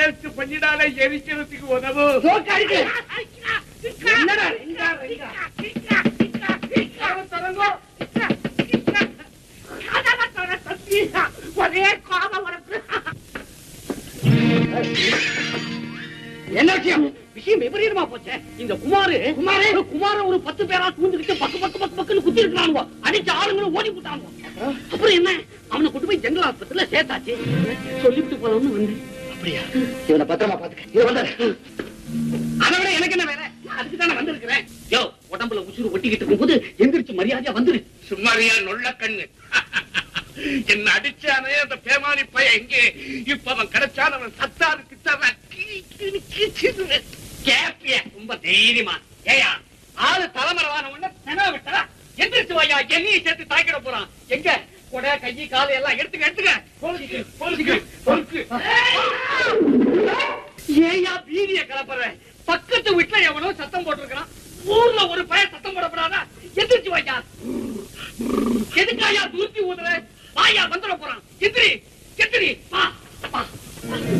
Waste பண்ணிடாலே எரிக்கிறதுக்கு உதவும் சோக்காரிக்கு. என்னடா ரெங்கா, ரெங்கா? ஒரே கோபம் உனக்கு என்ன விஷயம் விஷயம் விபரீதமா போச்சே இந்த குமாரு குமாரு குமார ஒரு பத்து பேரா கூந்துக்கிட்டு பக்கு பக்கு பக்கு பக்குன்னு குத்தி இருக்கிறாங்க அடிச்ச ஆளுங்களும் ஓடி போட்டாங்க அப்புறம் என்ன அவனை கொண்டு போய் ஜெனரல் ஆஸ்பத்திரியில சேர்த்தாச்சு சொல்லிட்டு போனோம்னு வந்தேன் அப்படியா இவனை பத்திரமா பாத்துக்க இவன் வந்தாரு அதை விட எனக்கு என்ன வேலை அதுக்கு தானே வந்திருக்கிறேன் யோ உடம்புல உசுறு ஒட்டிக்கிட்டு இருக்கும்போது எந்திரிச்சு மரியாதையா வந்துரு சும்மாரியா நொல்ல கண்ணு என்ன அடிச்சானே அந்த பேமானி பையன் எங்கே இப்ப அவன் கிடைச்சான் அவன் சத்தாரு கிட்டான கேப்பிய ரொம்ப தைரியமா ஏயா ஆளு தலைமறைவான உடனே செனா விட்டா எந்திரிச்சு வாயா என்னையும் சேர்த்து தாக்கிட போறான் எங்க கொடை கையை காலை எல்லாம் எடுத்துக்க எடுத்துக்க போலீஸுக்கு போலீஸுக்கு பொறுக்கு ஏயா பீதிய கலப்புற பக்கத்து வீட்டுல எவனோ சத்தம் போட்டிருக்கான் ஊர்ல ஒரு பையன் சத்தம் போடப்படாதா எந்திரிச்சு வாயா எதுக்காயா தூரத்து